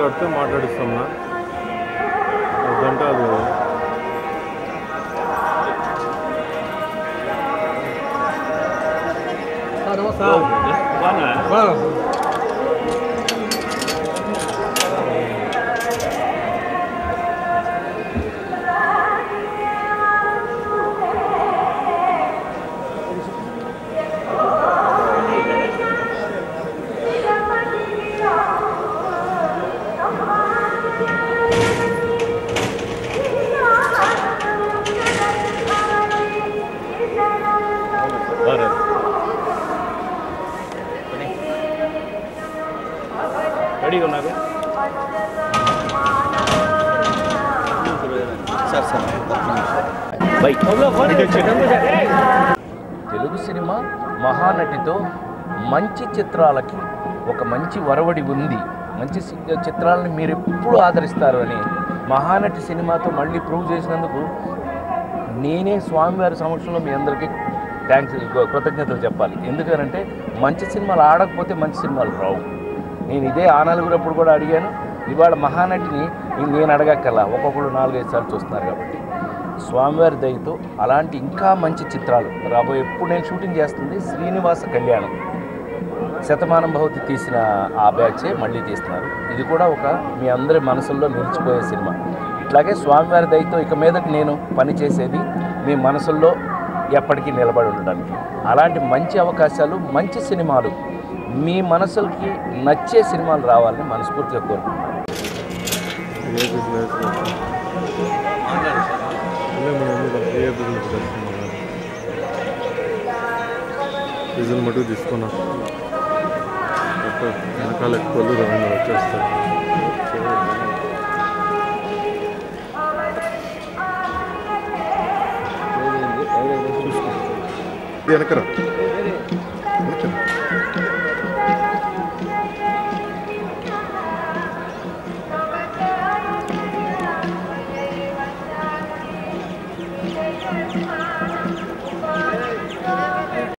మాట్లాడితే మాట్లాడిస్తున్నా అదంటే అది రెడీగా ఉన్నాక సార్ సార్ తెలుగు సినిమా మహానటితో మంచి చిత్రాలకి ఒక మంచి వరవడి ఉంది మంచి సి- చిత్రాలని మీరు ఎప్పుడు ఆదరిస్తారు అని మహానటి సినిమాతో మళ్ళీ ప్రూవ్ చేసినందుకు నేనే స్వామివారి సమక్షంలో మీ అందరికీ థ్యాంక్స్ కృతజ్ఞతలు చెప్పాలి ఎందుకనంటే మంచి సినిమాలు ఆడకపోతే మంచి సినిమాలు రావు నేను ఇదే ఆ నలుగురప్పుడు కూడా అడిగాను ఇవాళ మహానటిని నేను అడగక్కల్లా ఒక్కొక్కరు నాలుగైదు సార్లు చూస్తున్నారు కాబట్టి స్వామివారి దయతో అలాంటి ఇంకా మంచి చిత్రాలు రాబోయే ఎప్పుడు నేను షూటింగ్ చేస్తుంది శ్రీనివాస కళ్యాణం శతమానం భవతి తీసిన ఆ బ్యాచే మళ్ళీ తీస్తున్నారు ఇది కూడా ఒక మీ అందరి మనసుల్లో నిలిచిపోయే సినిమా ఇట్లాగే స్వామివారి దయతో ఇక మీదట నేను పనిచేసేది మీ మనసుల్లో ఎప్పటికీ నిలబడి ఉండడానికి అలాంటి మంచి అవకాశాలు మంచి సినిమాలు మీ మనసులకి నచ్చే సినిమాలు రావాలని మనస్ఫూర్తిగా కోరుకుంటున్నాను ఏ బిజినెస్ ఏ బిజినెస్ చేస్తున్నాను డీజిల్ మటుకు తీసుకున్నా వెనకాల ఎక్కువ రెండు వచ్చేస్తారు వెనకరా